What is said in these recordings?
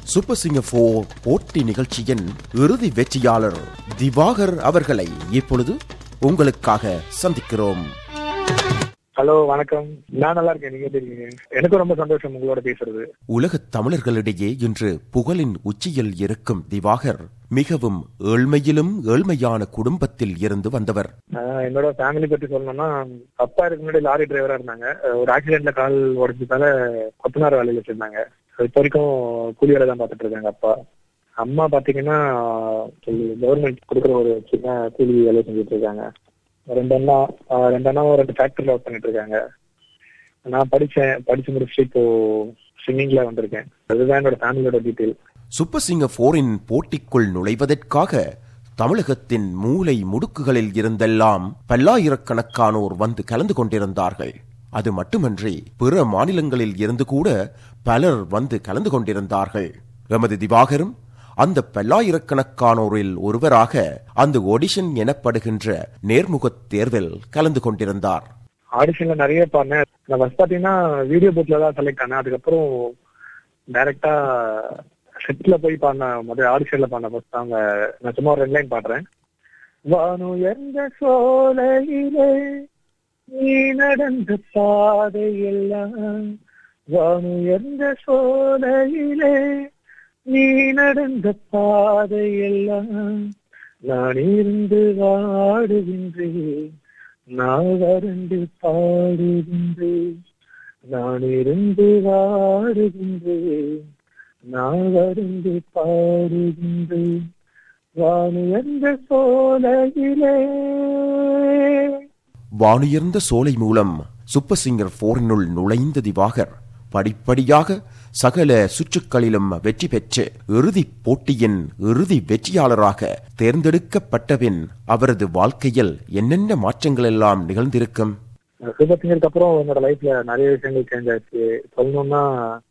Super singer four போட்டி நிகழ்ச்சியின் இறுதி வெற்றியாளர் திவாகர் அவர்களை இப்பொழுது உங்களுக்காக சந்திக்கிறோம் ஹலோ வணக்கம் நான் நல்லா இருக்கேன் நீங்க எப்படி இருக்கீங்க எனக்கும் ரொம்ப சந்தோஷம் உங்களோட பேசுறது உலகத் தமிழர்களிடையே இன்று புகழின் உச்சியில் இருக்கும் திவாகர் மிகவும் ஏழ்மையிலும் ஏழ்மையான குடும்பத்தில் இருந்து வந்தவர் ஆஹ் என்னோட ஃபேமிலி பத்தி சொல்லணும்னா அப்பா இதுக்கு முன்னாடி லாரி டிரைவரா இருந்தாங்க அஹ் ஒரு ஆக்சிடென்ட்ல கால் உடஞ்சதால கொத்தனார் வேலையில வச்சிருந்தாங்க இப்போ வரைக்கும் கூலி வேலை தான் பார்த்துட்டு இருக்காங்க அப்பா அம்மா பாத்தீங்கன்னா கவர்மெண்ட் கொடுக்குற ஒரு சின்ன கூலி வேலை செஞ்சுட்டு இருக்காங்க ரெண்டு அண்ணா ஆஹ் ரெண்டு அண்ணாவும் ரெண்டு ஃபேக்டரியில ஒர்க் பண்ணிட்டு இருக்காங்க நான் படிச்சேன் படிச்சு முடிச்சுட்டு இப்போ ஸ்விம்மிங்ல வந்திருக்கேன் அதுதான் என்னோட ஃபேமிலியோட டீட்டெயில் சூப்பர் சிங்கர் போரின் போட்டிக்குள் நுழைவதற்காக தமிழகத்தின் மூலை முடுக்குகளில் இருந்தெல்லாம் பல்லாயிரக்கணக்கானோர் வந்து கலந்து கொண்டிருந்தார்கள் அது மட்டுமன்றி பிற மாநிலங்களில் இருந்து கூட பலர் வந்து கலந்து கொண்டிருந்தார்கள் எமது திவாகரும் அந்த பல்லாயிரக்கணக்கானோரில் ஒருவராக அந்த ஒடிஷன் எனப்படுகின்ற நேர்முகத் தேர்வில் கலந்து கொண்டிருந்தார் ஆடிஷன்ல நிறைய பாடினேன் நான் ஃபர்ஸ்ட் பாத்தீங்கன்னா வீடியோ பூத்ல தான் செலக்ட் ஆனேன் அதுக்கப்புறம் டைரக்டா செட்ல போய் பாடின முதல் ஆடிஷன்ல பாடின ஃபர்ஸ்ட் அவங்க நான் சும்மா ஒரு ரெண்டு லைன் பாடுறேன் வானுயர்ந்த சோலையிலே நீ நடந்த பாதையெல்லாம் வானுயர்ந்த சோலையிலே நீ நடந்த பாதையெல்லாம் நான் இருந்து வாடுகின்றேன் நான் வறண்டு பாடுகின்றேன் நான் இருந்து வாடுகின்றேன் நான் வறண்டு பாடுகின்றேன் வானுயர்ந்த சோலையிலே வானுயர்ந்த சோலை மூலம் சூப்பர் சிங்கர் போரினுள் நுழைந்த திவாகர் படிப்படியாக சகல சுற்றுக்களிலும் வெற்றி பெற்று இறுதிப் போட்டியின் இறுதி வெற்றியாளராக தேர்ந்தெடுக்கப்பட்டபின் அவரது வாழ்க்கையில் என்னென்ன மாற்றங்கள் எல்லாம் நிகழ்ந்திருக்கும் சூப்பர் சிங்கருக்கு அப்புறம் என்னோட லைஃப்ல நிறைய விஷயங்கள் சேஞ்ச் ஆச்சு சொல்லணும்னா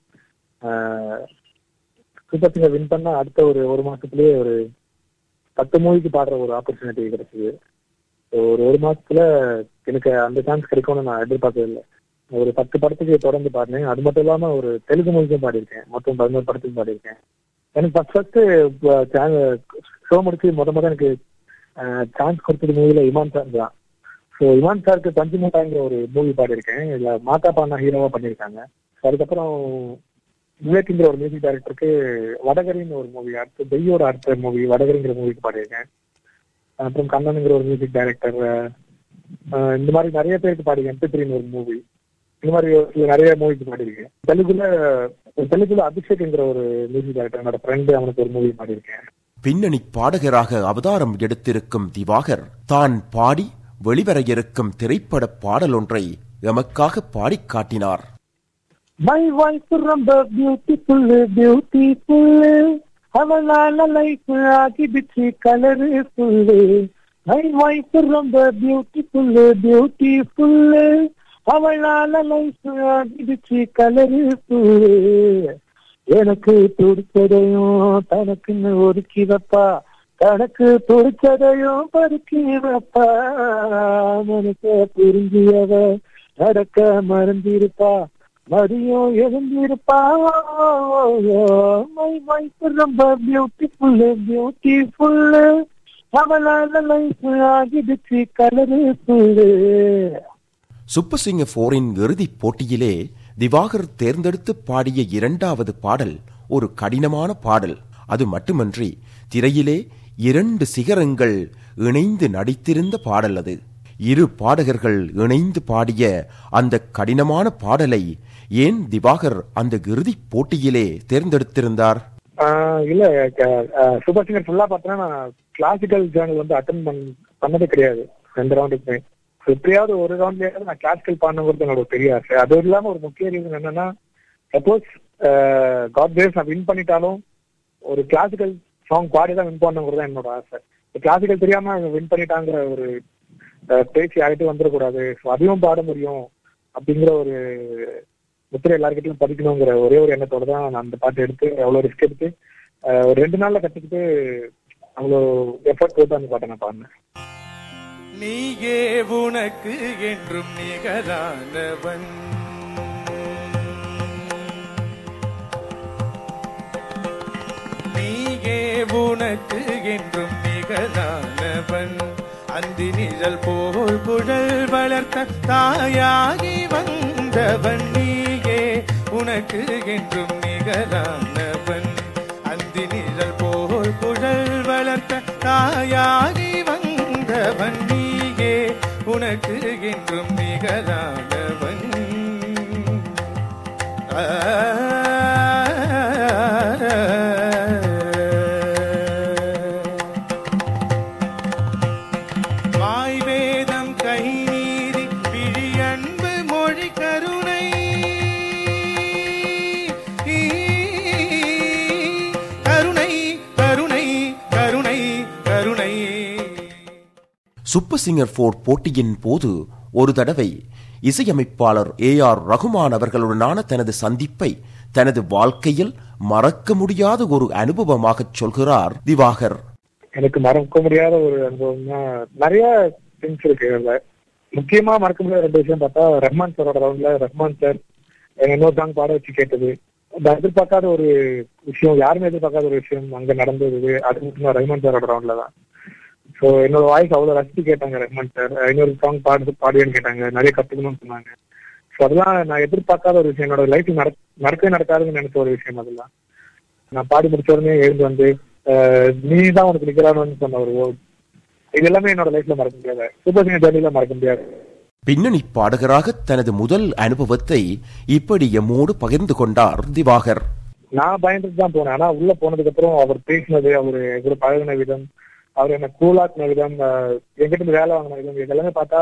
சூப்பர் சிங்கர் வின் பண்ண அடுத்த ஒரு ஒரு மாசத்துலயே ஒரு பத்து மூவிக்கு பாடுற ஒரு ஆப்பர்ச்சுனிட்டி கிடைச்சது ஒரு ஒரு மாசத்துல எனக்கு அந்த சான்ஸ் கிடைக்கும்னு நான் எதிர்பார்க்கவே இல்லை ஒரு பத்து படத்துக்கு தொடர்ந்து பாடினேன் அது மட்டும் இல்லாம ஒரு தெலுங்கு மொழிக்கும் பாடியிருக்கேன் மொத்தம் பதினோரு படத்துக்கு பாடியிருக்கேன் எனக்கு ஃபர்ஸ்ட் ஃபர்ஸ்ட் ஷோ முடிச்சு முத முத எனக்கு சான்ஸ் கொடுத்தது மூவில இமான் சார் தான் ஸோ இமான் சாருக்கு பஞ்சு மூட்டாங்கிற ஒரு மூவி பாடியிருக்கேன் இதுல மாதா பானா ஹீரோவா பண்ணியிருக்காங்க அதுக்கப்புறம் விவேக்ங்கிற ஒரு மியூசிக் டைரக்டருக்கு வடகரின்னு ஒரு மூவி அடுத்து தெய்யோட அடுத்த மூவி வடகரிங்கிற மூவிக்கு பாடியிருக்கேன் அப்புறம் கண்ணனுங்கிற ஒரு மியூசிக் டைரக்டர் இந்த மாதிரி நிறைய பேருக்கு பாடியிருக்கேன் எம்பி த்ரீன்னு ஒரு மூவி இந்த மாதிரி ஒரு நிறைய மூவிக்கு பாடியிருக்கேன் தெலுங்குல தெலுங்குல அபிஷேக்ங்கிற ஒரு மியூசிக் டைரக்டர் என்னோட ஃப்ரெண்டு அவனுக்கு ஒரு மூவி பாடியிருக்கேன் பின்னணி பாடகராக அவதாரம் எடுத்திருக்கும் திவாகர் தான் பாடி வெளிவர இருக்கும் திரைப்பட பாடலொன்றை எமக்காக பாடிக் காட்டினார் மை வாய்ஸ் ரொம்ப பியூட்டிஃபுல் பியூட்டிஃபுல் அவளால லைஃப் ஆகிடுச்சு கலரு ஃபுல்லு மை வாய்ஸ் ரொம்ப பியூட்டிஃபுல் பியூட்டிஃபுல் அவளால லைஃப் ஆகிடுச்சு கலரு ஃபுல்லு எனக்கு பிடிச்சதையும் தனக்குன்னு ஒதுக்கி வைப்பா தனக்கு பிடிச்சதையும் பதுக்கி வைப்பா மனச புரிஞ்சியவ நடக்க மறந்திருப்பா மதியம் எழுந்திருப்பா மை வைஃப் ரொம்ப பியூட்டிஃபுல் பியூட்டிஃபுல் அவளால லைஃப் ஆகிடுச்சு கலரு ஃபுல்லு சூப்பர் சிங்கர் போரின் இறுதிப் போட்டியிலே திவாகர் தேர்ந்தெடுத்து பாடிய இரண்டாவது பாடல் ஒரு கடினமான பாடல் அது மட்டுமன்றி திரையிலே இரண்டு சிகரங்கள் இணைந்து நடித்திருந்த பாடல் அது இரு பாடகர்கள் இணைந்து பாடிய அந்த கடினமான பாடலை ஏன் திவாகர் அந்த இறுதிப் போட்டியிலே தேர்ந்தெடுத்திருந்தார் இல்ல சூப்பர் சிங்கர் ஃபுல்லா பார்த்தோன்னா நான் கிளாசிக்கல் ஜேர்னல் வந்து அட்டன் பண்ணதே கிடையாது ரெண்டு ரவுண்டுக்குமே எப்படியாவது ஒரு ரவுண்ட்லயாவது நான் கிளாசிக்கல் பாடணுங்கிறது என்னோட பெரிய ஆசை அது இல்லாம ஒரு முக்கிய ரீசன் என்னன்னா சப்போஸ் காட் டேஸ் நான் வின் பண்ணிட்டாலும் ஒரு கிளாசிக்கல் சாங் பாடி தான் வின் பண்ணுங்கிறது தான் என்னோட ஆசை கிளாசிக்கல் தெரியாம வின் பண்ணிட்டாங்கிற ஒரு பேச்சு ஆகிட்டு வந்துடக்கூடாது ஸோ அதையும் பாட முடியும் அப்படிங்கிற ஒரு முத்திரை எல்லாருக்கிட்டையும் படிக்கணுங்கிற ஒரே ஒரு எண்ணத்தோட தான் நான் அந்த பாட்டு எடுத்து அவ்வளோ ரிஸ்க் எடுத்து ஒரு ரெண்டு நாள்ல கத்துக்கிட்டு அவ்வளோ எஃபர்ட் போட்டு அந்த பாட்டை நான் பாடினேன் நீயே உனக்கு என்றும் நிகரானவன் உனக்கு என்றும் நிகரானவன் அந்தி நிழல் போல் குழல் வளர்த்த தாயாகி வந்தவன் நீயே உனக்கு என்றும் நிகரானவன் அந்தி நிழல் போல் குழல் வளர்த்த தாயாகி வந்தவன் நீயே உனக்கு என்றும் நிகரானவன் வாய் வேதம் கை நீதி பிழி அன்பு மொழி கருணை கருணை கருணை கருணை கருணை சூப்பர் சிங்கர் போர் போட்டியின் போது ஒரு தடவை இசையமைப்பாளர் ஏ ஆர் ரகுமான் அவர்களுடனான தனது சந்திப்பை தனது வாழ்க்கையில் மறக்க முடியாத ஒரு அனுபவமாகச் சொல்கிறார் திவாகர் எனக்கு மறக்க முடியாத ஒரு அனுபவம்னா நிறைய திங்ஸ் இருக்கு அதுல முக்கியமா மறக்க முடியாத ரெண்டு விஷயம் பார்த்தா ரஹ்மான் சாரோட ரவுண்ட்ல ரஹ்மான் சார் இன்னொரு சாங் பாட வச்சு கேட்டது நான் எதிர்பார்க்காத ஒரு விஷயம் யாருமே எதிர்பார்க்காத ஒரு விஷயம் அங்க நடந்தது அது மட்டும் ரஹ்மான் சாரோட ரவுண்ட்ல தான் ஸோ என்னோட வாய்ஸ் அவ்வளவு ரசிச்சு கேட்டாங்க ரஹ்மான் சார் இன்னொரு சாங் பாடு பாடுவேன்னு கேட்டாங்க நிறைய கத்துக்கணும்னு சொன்னாங்க ஸோ அதெல்லாம் நான் எதிர்பார்க்காத ஒரு விஷயம் என்னோட லைஃப் நட நடக்கவே நடக்காதுன்னு நினைச்ச ஒரு விஷயம் அதெல்லாம் நான் பாடி முடிச்ச உடனே எழுந்து வந்து அஹ், நீ தான் உனக்கு நிக்கிறானு சொன்ன ஒரு word. இது எல்லாமே என்னோட லைஃப்ல மறக்க முடியாது சூப்பர் சிங்கர் ஜர்னில மறக்க முடியாது பின்னணி பாடகராக தனது முதல் அனுபவத்தை இப்படி எம்மோடு பகிர்ந்து கொண்டார் திவாகர் நான் பயந்துட்டு தான் போனேன் ஆனா உள்ள போனதுக்கு அப்புறம் அவர் பேசினது அவரு கூட பழகின விதம் அவர் என்ன கூலாக்குன விதம் அஹ், என்கிட்ட இருந்து வேலை வாங்கின விதம் இதெல்லாமே பார்த்தா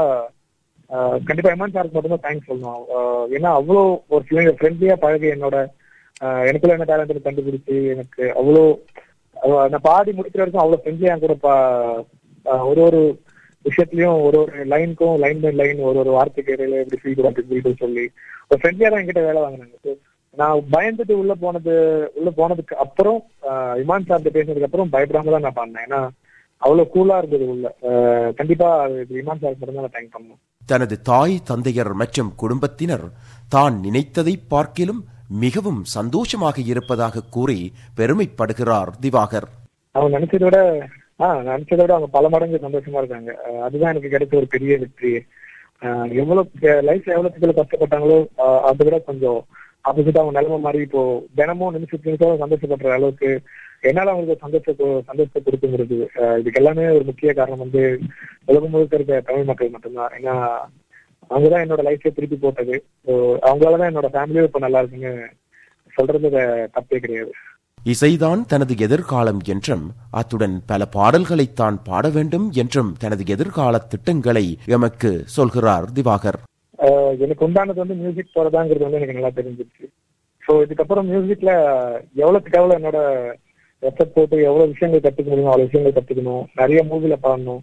அஹ், கண்டிப்பா எம்என் சாருக்கு மட்டும்தான் தேங்க்ஸ் சொல்லணும் அஹ், ஏன்னா அவ்வளோ ஒரு ஃப்ரெண்ட்லியா பழகி என்னோட அஹ், எனக்குள்ள என்ன டேலண்ட் கண்டுபிடிச்சு எனக்கு அவ்வளோ அஹ், நான் பாடி முடிக்கிற வரைக்கும் அவ்வளோ ஃப்ரெண்ட்லியா என் கூட பா- அஹ், ஒரு ஒரு விஷயத்துலயும் ஒரு ஒரு லைனுக்கும் லைன் பை லைன் ஒரு ஒரு வார்த்தைக்கு இடையில எப்படி ஃபீல் அப்படி ஃபீல் சொல்லி ஒரு ஃப்ரெண்ட்லியா தான் என்கிட்ட வேலை வாங்கினாங்க So, நான் பயந்துட்டு உள்ள போனது உள்ள போனதுக்கு அப்புறம் ஆஹ், இமான் சார்ட்ட பேசினதுக்கு அப்புறம் பயப்படாம தான் நான் பண்ணேன் ஏன்னா அவ்வளவு கூலா இருந்தது உள்ள ஆஹ், கண்டிப்பா அது இமான் சாருக்கு மட்டும் தான் தேங்க் பண்ணணும் தனது தாய் தந்தையர் மற்றும் குடும்பத்தினர் தான் நினைத்ததை பார்க்கிலும் மிகவும் சந்தோஷமாக இருப்பதாக கூறி பெருமைப்படுகிறார் திவாகர் அவங்க நினைச்சதை விட ஆஹ் நினைச்சதை விட அவங்க பல மடங்கு சந்தோஷமா இருக்காங்க ஆஹ், அதுதான் எனக்கு கிடைச்ச ஒரு பெரிய வெற்றி ஆஹ், எவ்வளவு லைஃப்ல எவ்வளவு சிக்கல கஷ்டப்பட்டாங்களோ ஆஹ், அதை விட கொஞ்சம் ஆப்போசிட் அவங்க நிலைமை மாதிரி இப்போ தினமும் நிமிஷத்துக்கு நிமிஷம் சந்தோஷப்படுற அளவுக்கு என்னால அவங்களுக்கு ஒரு சந்தோஷத்தை சந்தோஷத்தை கொடுத்துங்கிறது ஆஹ், இதுக்கு எல்லாமே ஒரு முக்கிய காரணம் வந்து உலகம் முழுக்க இருக்க தமிழ் மக்கள் மட்டும்தான் ஏன்னா அவங்கதான் என்னோட லைஃபே திருப்பி போட்டது ஸோ அவங்களாலதான் என்னோட ஃபேமிலியும் இப்ப நல்லா இருக்குன்னு சொல்றது தப்பே கிடையாது இசைதான் தனது எதிர்காலம் என்றும் அத்துடன் பல பாடல்களை தான் பாட வேண்டும் என்றும் தனது எதிர்கால திட்டங்களை எமக்கு சொல்கிறார் திவாகர் ஆஹ் எனக்கு உண்டானது வந்து மியூசிக் போறதாங்கிறது வந்து எனக்கு நல்லா தெரிஞ்சிருச்சு ஸோ இதுக்கப்புறம் மியூசிக்ல எவ்வளவுக்கு எவ்வளவு என்னோட எஃபர்ட் போட்டு எவ்வளவு விஷயங்கள் கத்துக்க முடியுமோ அவ்வளவு விஷயங்கள் கத்துக்கணும் நிறைய மூவில பாடணும்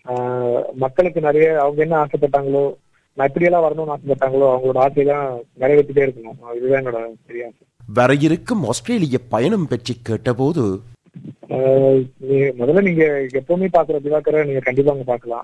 ஆஹ் மக்களுக்கு நிறைய அவங்க என்ன ஆசைப்பட்டாங்களோ நான் இப்படியெல்லாம் வரணும்னு ஆசைப்பட்டாங்களோ அவங்களோட ஆசையெல்லாம் நிறைவேற்றிட்டே இருக்கணும் இதுதான் என்னோட பெரிய ஆசை வர இருக்கும் ஆஸ்திரேலிய பயணம் பற்றி கேட்டபோது ஆஹ் நீ- முதல்ல நீங்க எப்பவுமே பாக்குற திவாகரை நீங்க கண்டிப்பா அங்க பாக்கலாம்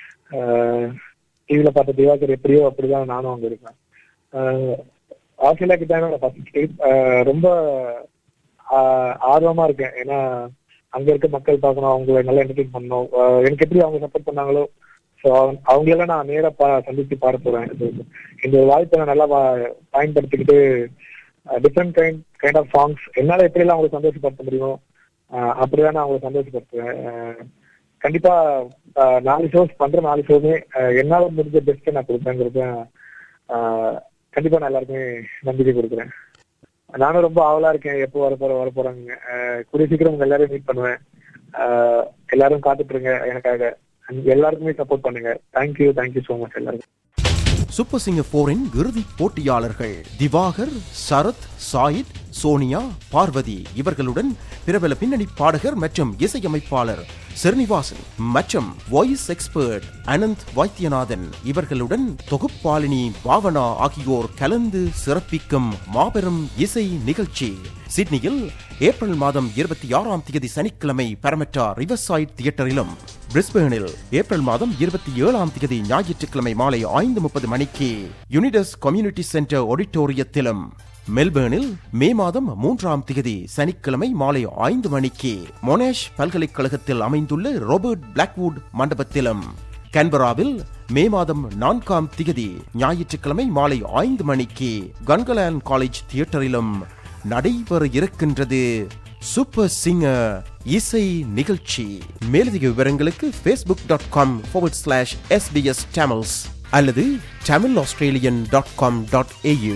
டிவில பார்த்த திவாகர் எப்படியோ அப்படிதான் நானும் அங்க இருக்கேன் ஆஹ் ஆஸ்திரேலியா கிட்ட என்னோட ஃபர்ஸ்ட் ஸ்டேட் ரொம்ப ஆஹ் ஆர்வமா இருக்கேன் ஏன்னா அங்க இருக்க மக்கள் பார்க்கணும் அவங்களை நல்லா என்டர்டெயின் பண்ணணும் ஆஹ் எனக்கு எப்படி அவங்க சப்போர்ட் பண்ணாங்களோ ஸோ அவங்களெல்லாம் நான் நேரா பா சந்திச்சு பாட போறேன் So, இந்த வாய்ப்பை நான் நல்லா வா- பயன்படுத்திக்கிட்டு different kind kind of songs என்னால எப்படியெல்லாம் அவங்களை சந்தோஷப்படுத்த முடியுமோ ஆஹ் அப்படிதான் நான் அவங்களை சந்தோஷப்படுத்துவேன் ஆஹ் கண்டிப்பா ஆஹ் நாலு ஷோஸ் பண்ற நாலு ஷோவுமே ஆஹ் என்னால முடிஞ்ச பெஸ்ட்டை நான் கொடுப்பேங்கிறத ஆஹ் கண்டிப்பா நான் எல்லாருக்குமே நம்பிக்கை கொடுக்குறேன் நானும் ரொம்ப ஆவலா இருக்கேன் எப்போ வர போற வர போறாங்க ஆஹ் கூடிய சீக்கிரம் உங்க எல்லாரையும் மீட் பண்ணுவேன் ஆஹ் எல்லாரும் காத்துட்டு இருங்க எனக்காக எல்லாருக்குமே சப்போர்ட் பண்ணுங்க தேங்க்யூ தேங்க்யூ ஸோ மச் எல்லாருக்கும் சூப்பர் சிங்கர் போரின் இறுதி போட்டியாளர்கள் திவாகர் சரத் சாயித் சோனியா பார்வதி இவர்களுடன் பிரபல பின்னணி பாடகர் மற்றும் இசையமைப்பாளர் ஸ்ரீனிவாசன் மற்றும் வாய்ஸ் எக்ஸ்பர்ட் அனந்த் வைத்தியநாதன் இவர்களுடன் தொகுப்பாளினி பாவனா ஆகியோர் கலந்து சிறப்பிக்கும் மாபெரும் இசை நிகழ்ச்சி சிட்னியில் ஏப்ரல் மாதம் இருபத்தி ஆறாம் தேதி சனிக்கிழமை பரமட்டா ரிவர்சைட் தியேட்டரிலும் பிரிஸ்பேனில் ஏப்ரல் மாதம் இருபத்தி ஏழாம் தேதி ஞாயிற்றுக்கிழமை மாலை ஐந்து முப்பது மணிக்கு யுனிடஸ் கம்யூனிட்டி சென்டர் ஆடிட்டோரியத்திலும் மெல்பேர்னில் மே மாதம் மூன்றாம் திகதி சனிக்கிழமை மாலை ஐந்து மணிக்கு மொனாஷ் பல்கலைக்கழகத்தில் அமைந்துள்ள ரோபர்ட் பிளாக்வுட் மண்டபத்திலும் கன்பராவில் மே மாதம் நான்காம் திகதி ஞாயிற்றுக்கிழமை மாலை ஐந்து மணிக்கு கன்கலான் காலேஜ் தியேட்டரிலும் நடைபெற இருக்கின்றது சூப்பர் சிங்கர் இசை நிகழ்ச்சி மேலதிக விவரங்களுக்கு Facebook dot com slash SBS Tamils அல்லது Tamil Australian dot com dot AU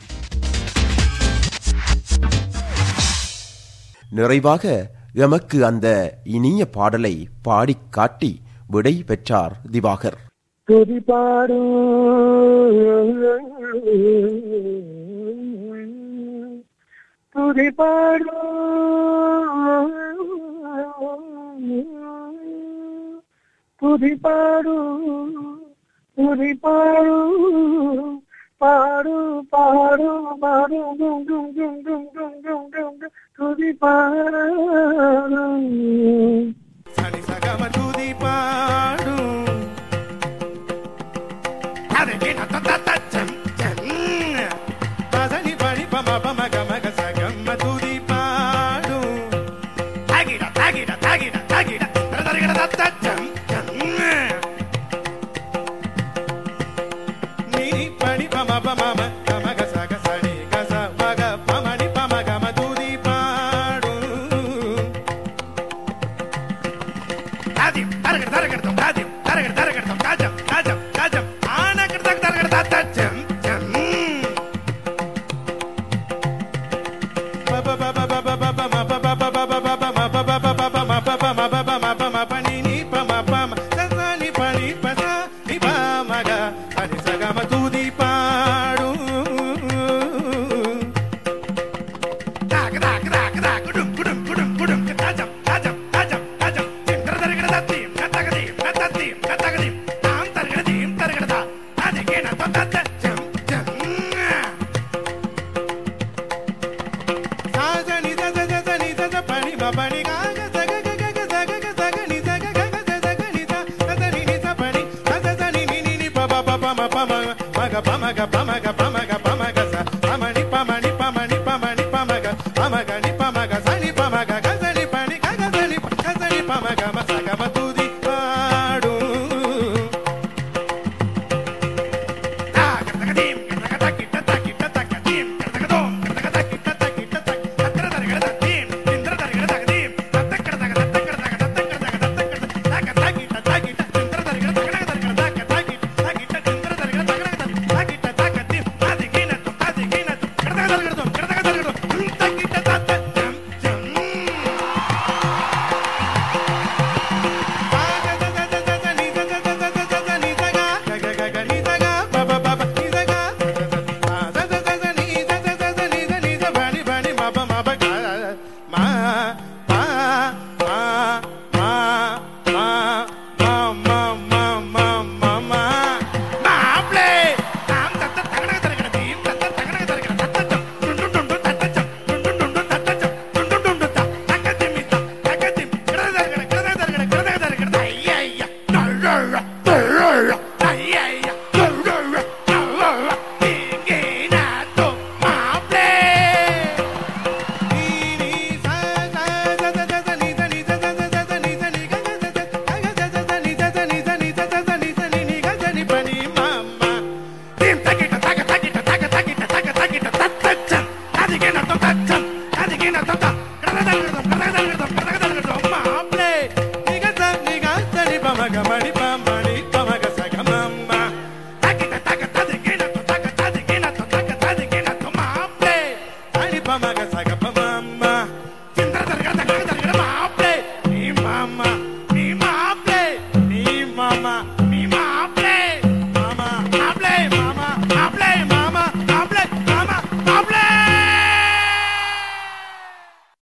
நிறைவாக எமக்கு அந்த இனிய பாடலை பாடிக் காட்டி விடை பெற்றார் திவாகர் துதி பாடும் துதி பாடும் துதி பாடும் துதி பாடும் பாடு பாடு பாடு கும் கும் கும் கும் கும் கும் கும் கும் துதி பாடும் சனி சகம துதி பாடும் அது கேட்ட தத்த தச்சம் பசனி பணி பம பம கம கச கம்ம துதி பாடும் தாகிட தாகிட தாகிட தாகிட தரதரிகட தத்தச்சம் நீ பணி பம பம கம கச கசனி கச மக பமணி பம கம துதி பாடும் தாதியம் தரகட தரகடத்தம் தாதியம் தரகட தரகடத்தம் தாஜம் தாஜம் தாஜம் ஆனகட தக தரகட தாத்தம் ஜம் தூதி பாடும் தாக தாக தாக தாக குடும் குடும் குடும் குடும் தாஜம் தாஜம் தாஜம் தாஜம் திம் தரதரகட தத்தீம் கத்தகதீம் கத்தத்தீம் கத்தகதீம் தாம் தரகடதீம் தரகடதா தாஜகேன தத்தத்த ஜம் ஜம் சாஜனி தஜ ஜஜ நி தஜ பணி ம பணி காக சக கக க சக க சக நி சக கக ச சக நி ச தஜ நி நி ச பணி தஜ ஜ நி நி நி நி ப ப ப ப ம ப ம ம க ப ம க ப ம